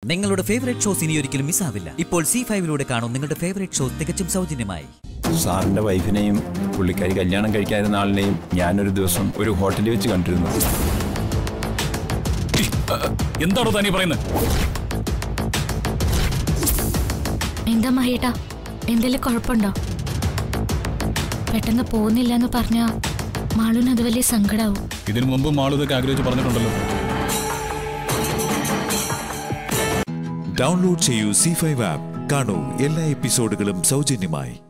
നിങ്ങളുടെ favourite shows ഇനി ഒരിക്കലും മിസ്സാവില്ല ഇപ്പോൾ സി ഫൈവിലൂടെ കാണും നിങ്ങളുടെ ഫേവറേറ്റ് ഷോ തികച്ചും സൗജന്യമായി സാറിന്റെ വൈഫിനെയും പുള്ളിക്കാരി കല്യാണം കഴിക്കാതിരുന്ന ആളിനെയും ഞാനൊരു ദിവസം ഒരു ഹോട്ടലിൽ വെച്ച് കണ്ടിരുന്നു എന്താണോ താനീ പറയുന്നത് എന്താ മഹേട്ടാ എന്തെങ്കിലും കുഴപ്പമുണ്ടോ പെട്ടെന്ന് പോകുന്നില്ല എന്ന് പറഞ്ഞാ മാളുവിന് അത് വലിയ സങ്കടാവും ഇതിനു മുമ്പ് മാളു ഇതൊക്കെ ആഗ്രഹിച്ച് പറഞ്ഞിട്ടുണ്ടല്ലോ ഡൗൺലോഡ് ചെയ്യൂ സി ഫൈവ് ആപ്പ് കാണൂ എല്ലാ എപ്പിസോഡുകളും സൗജന്യമായി